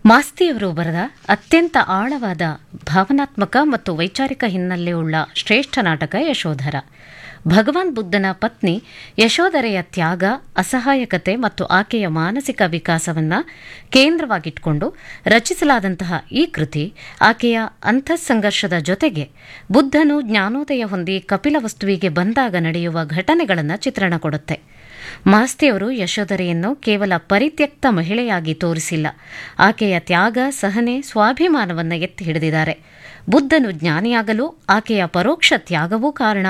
ಮಾಸ್ತಿಯವರು ಬರೆದ ಅತ್ಯಂತ ಆಳವಾದ ಭಾವನಾತ್ಮಕ ಮತ್ತು ವೈಚಾರಿಕ ಹಿನ್ನೆಲೆಯುಳ್ಳ ಶ್ರೇಷ್ಠ ನಾಟಕ ಯಶೋಧರ ಭಗವಾನ್ ಬುದ್ಧನ ಪತ್ನಿ ಯಶೋಧರೆಯ ತ್ಯಾಗ ಅಸಹಾಯಕತೆ ಮತ್ತು ಆಕೆಯ ಮಾನಸಿಕ ವಿಕಾಸವನ್ನು ಕೇಂದ್ರವಾಗಿಟ್ಕೊಂಡು ರಚಿಸಲಾದಂತಹ ಈ ಕೃತಿ ಆಕೆಯ ಅಂತಃಸಂಘರ್ಷದ ಜೊತೆಗೆ ಬುದ್ಧನು ಜ್ಞಾನೋದಯ ಹೊಂದಿ ಕಪಿಲವಸ್ತುವಿಗೆ ಬಂದಾಗ ನಡೆಯುವ ಘಟನೆಗಳನ್ನು ಚಿತ್ರಣ ಕೊಡುತ್ತೆ ಮಾಸ್ತಿಯವರು ಯಶೋಧರೆಯನ್ನು ಕೇವಲ ಪರಿತ್ಯಕ್ತ ಮಹಿಳೆಯಾಗಿ ತೋರಿಸಿಲ್ಲ ಆಕೆಯ ತ್ಯಾಗ ಸಹನೆ ಸ್ವಾಭಿಮಾನವನ್ನು ಎತ್ತಿ ಹಿಡಿದಿದ್ದಾರೆ ಬುದ್ಧನು ಜ್ಞಾನಿಯಾಗಲು ಆಕೆಯ ಪರೋಕ್ಷ ತ್ಯಾಗವೂ ಕಾರಣ